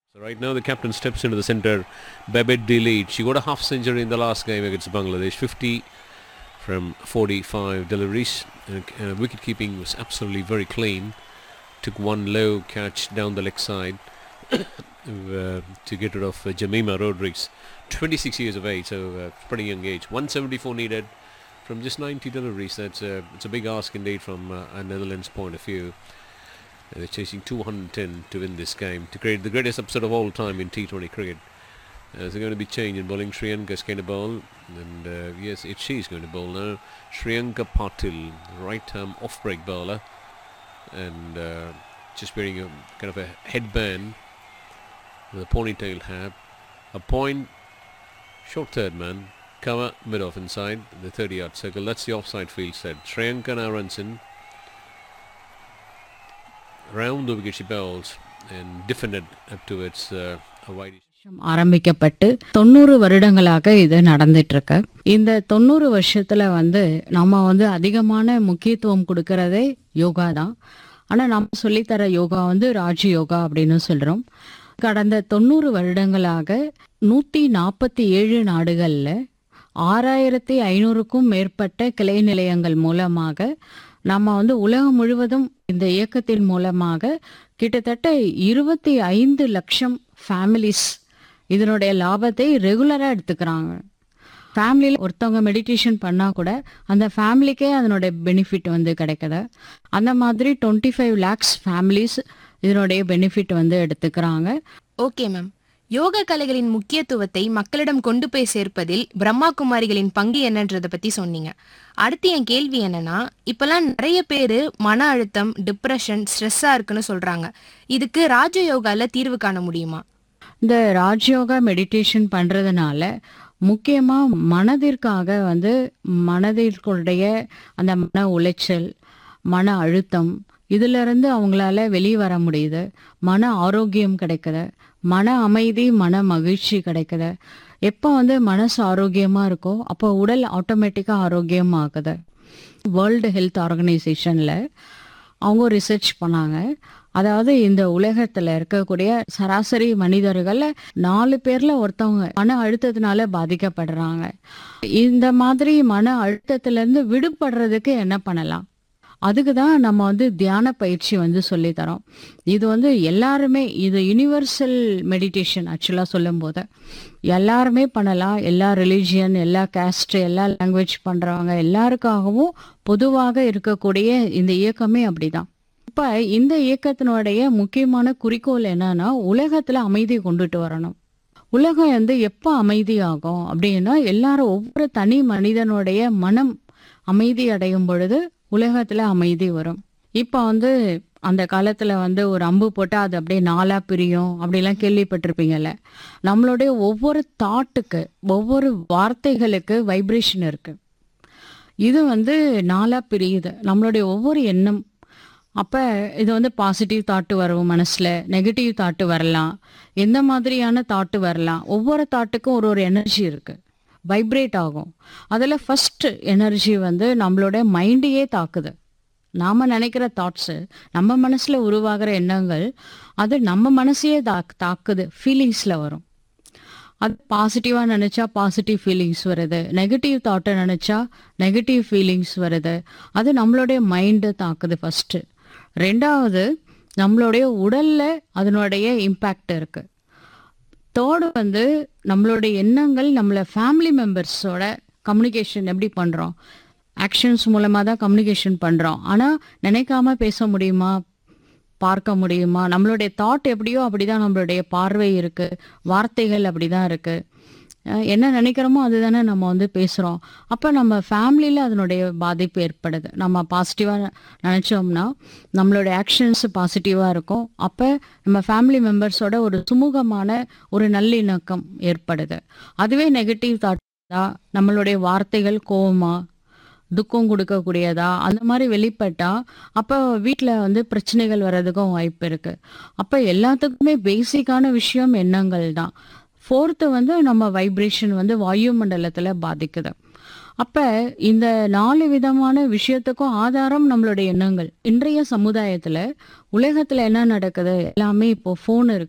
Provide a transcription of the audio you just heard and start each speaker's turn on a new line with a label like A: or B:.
A: So right now the captain steps into the centre. Babette Delete. She got a half century in the last game against Bangladesh. 50 from 45 deliveries. And, uh, wicket keeping was absolutely very clean. Took one low catch down the leg side uh, to get rid of uh, Jamima Rodriguez. 26 years of age, so uh, pretty young age. 174 needed from just 90 deliveries. That's a, it's a big ask indeed from uh, a Netherlands point of view. Uh, They're chasing 210 to win this game to create the greatest upset of all time in T20 cricket. Uh, there's going to be change in bowling. Sri Lanka is going to bowl, and uh, yes, it's she's going to bowl now. Sri Lanka Patil, right-arm off-break bowler, and uh, just wearing a kind of a headband with a ponytail hat. A point, short third man, cover mid-off inside the 30-yard circle. That's the offside field set. Sri Lanka now runs in. round the wicket she bowls and defended up towards uh, a wide
B: வருஷம் ஆரம்பிக்கப்பட்டு தொண்ணூறு வருடங்களாக இது நடந்துட்டு இருக்கு இந்த தொண்ணூறு வருஷத்துல வந்து நம்ம வந்து அதிகமான முக்கியத்துவம் கொடுக்கறதே யோகா தான் ஆனா நம்ம சொல்லித்தர யோகா வந்து ராஜ் யோகா அப்படின்னு சொல்றோம் கடந்த தொண்ணூறு வருடங்களாக நூத்தி நாற்பத்தி ஏழு நாடுகள்ல ஆறாயிரத்தி ஐநூறுக்கும் மேற்பட்ட கிளை நிலையங்கள் மூலமாக நம்ம வந்து உலகம் முழுவதும் இந்த இயக்கத்தின் மூலமாக கிட்டத்தட்ட இருபத்தி ஐந்து லட்சம் ஃபேமிலிஸ் இதனுடைய லாபத்தை ரெகுலராக எடுத்துக்கிறாங்க ஃபேமிலியில் ஒருத்தவங்க மெடிடேஷன் பண்ணால் கூட அந்த ஃபேமிலிக்கே அதனுடைய பெனிஃபிட் வந்து கிடைக்குது அந்த மாதிரி டுவெண்ட்டி ஃபைவ் லேக்ஸ் ஃபேமிலிஸ் இதனுடைய பெனிஃபிட் வந்து எடுத்துக்கிறாங்க
C: ஓகே மேம் யோக கலைகளின் முக்கியத்துவத்தை மக்களிடம் கொண்டு போய் சேர்ப்பதில் பிரம்மா குமாரிகளின் பங்கு என்னன்றத பத்தி சொன்னீங்க அடுத்து என் கேள்வி என்னன்னா இப்பெல்லாம் நிறைய பேரு மன அழுத்தம் டிப்ரெஷன் ஸ்ட்ரெஸ்ஸா இருக்குன்னு சொல்றாங்க இதுக்கு ராஜ யோகால தீர்வு காண முடியுமா
B: இந்த ராஜயோகா மெடிடேஷன் பண்ணுறதுனால முக்கியமாக மனதிற்காக வந்து மனதிற்குடைய அந்த மன உளைச்சல் மன அழுத்தம் இதிலிருந்து அவங்களால வெளியே வர முடியுது மன ஆரோக்கியம் கிடைக்குது மன அமைதி மன மகிழ்ச்சி கிடைக்குது எப்போ வந்து மனசு ஆரோக்கியமாக இருக்கோ அப்போ உடல் ஆட்டோமேட்டிக்காக ஆரோக்கியமாகுது வேர்ல்டு ஹெல்த் ஆர்கனைசேஷனில் அவங்க ரிசர்ச் பண்ணாங்க அதாவது இந்த உலகத்துல இருக்கக்கூடிய சராசரி மனிதர்கள்ல நாலு பேர்ல ஒருத்தவங்க மன அழுத்தத்தினால பாதிக்கப்படுறாங்க இந்த மாதிரி மன அழுத்தத்துல இருந்து விடுபடுறதுக்கு என்ன பண்ணலாம் அதுக்கு தான் நம்ம வந்து தியான பயிற்சி வந்து சொல்லி தரோம் இது வந்து எல்லாருமே இது யுனிவர்சல் மெடிடேஷன் ஆக்சுவலாக சொல்லும் போது எல்லாருமே பண்ணலாம் எல்லா ரிலீஜியன் எல்லா கேஸ்ட் எல்லா லாங்குவேஜ் பண்ணுறவங்க எல்லாருக்காகவும் பொதுவாக இருக்கக்கூடிய இந்த இயக்கமே அப்படிதான் இப்ப இந்த இயக்கத்தினுடைய முக்கியமான குறிக்கோள் என்னன்னா உலகத்துல அமைதி கொண்டுட்டு வரணும் உலகம் வந்து எப்போ அமைதியாகும் அப்படின்னா எல்லாரும் ஒவ்வொரு தனி மனிதனுடைய மனம் அமைதி அடையும் பொழுது உலகத்துல அமைதி வரும் இப்ப வந்து அந்த காலத்துல வந்து ஒரு அம்பு போட்டா அது அப்படியே நாலா பிரியும் அப்படிலாம் கேள்விப்பட்டிருப்பீங்கல்ல நம்மளுடைய ஒவ்வொரு தாட்டுக்கு ஒவ்வொரு வார்த்தைகளுக்கு வைப்ரேஷன் இருக்கு இது வந்து நாலா பிரியுது நம்மளுடைய ஒவ்வொரு எண்ணம் அப்போ இது வந்து பாசிட்டிவ் தாட்டு வரும் மனசில் நெகட்டிவ் தாட்டு வரலாம் எந்த மாதிரியான தாட்டு வரலாம் ஒவ்வொரு தாட்டுக்கும் ஒரு ஒரு எனர்ஜி இருக்குது வைப்ரேட் ஆகும் அதில் ஃபர்ஸ்ட் எனர்ஜி வந்து நம்மளோட மைண்டையே தாக்குது நாம் நினைக்கிற தாட்ஸு நம்ம மனசில் உருவாகிற எண்ணங்கள் அது நம்ம மனசையே தாக் தாக்குது ஃபீலிங்ஸில் வரும் அது பாசிட்டிவாக நினச்சா பாசிட்டிவ் ஃபீலிங்ஸ் வருது நெகட்டிவ் தாட்டை நினச்சா நெகட்டிவ் ஃபீலிங்ஸ் வருது அது நம்மளுடைய மைண்டை தாக்குது ஃபஸ்ட்டு ரெண்டாவது நம்மளுடைய உடல்ல அதனுடைய இம்பேக்ட் இருக்கு தேர்டு வந்து நம்மளுடைய எண்ணங்கள் நம்மள ஃபேமிலி மெம்பர்ஸோட கம்யூனிகேஷன் எப்படி பண்ணுறோம் ஆக்ஷன்ஸ் மூலமாக தான் கம்யூனிகேஷன் பண்ணுறோம் ஆனால் நினைக்காம பேச முடியுமா பார்க்க முடியுமா நம்மளுடைய தாட் எப்படியோ அப்படிதான் நம்மளுடைய பார்வை இருக்கு வார்த்தைகள் அப்படிதான் இருக்கு அஹ் என்ன நினைக்கிறோமோ அதுதானே நம்ம வந்து பேசுகிறோம் அப்போ நம்ம ஃபேமிலியில் அதனுடைய பாதிப்பு ஏற்படுது நம்ம பாசிட்டிவாக நினச்சோம்னா நம்மளுடைய ஆக்ஷன்ஸ் பாசிட்டிவாக இருக்கும் அப்போ நம்ம ஃபேமிலி மெம்பர்ஸோட ஒரு சுமூகமான ஒரு நல்லிணக்கம் ஏற்படுது அதுவே நெகட்டிவ் தாட்டா நம்மளுடைய வார்த்தைகள் கோவமா துக்கம் கொடுக்கக்கூடியதா அந்த மாதிரி வெளிப்பட்டா அப்போ வீட்டில் வந்து பிரச்சனைகள் வர்றதுக்கும் வாய்ப்பு இருக்கு அப்போ எல்லாத்துக்குமே பேசிக்கான விஷயம் எண்ணங்கள் தான் ஃபோர்த்து வந்து நம்ம வைப்ரேஷன் வந்து வாயு மண்டலத்தில் பாதிக்குது அப்ப இந்த நாலு விதமான விஷயத்துக்கும் ஆதாரம் நம்மளுடைய எண்ணங்கள் இன்றைய சமுதாயத்துல உலகத்துல என்ன நடக்குது எல்லாமே இப்போ ஃபோன் இருக்கு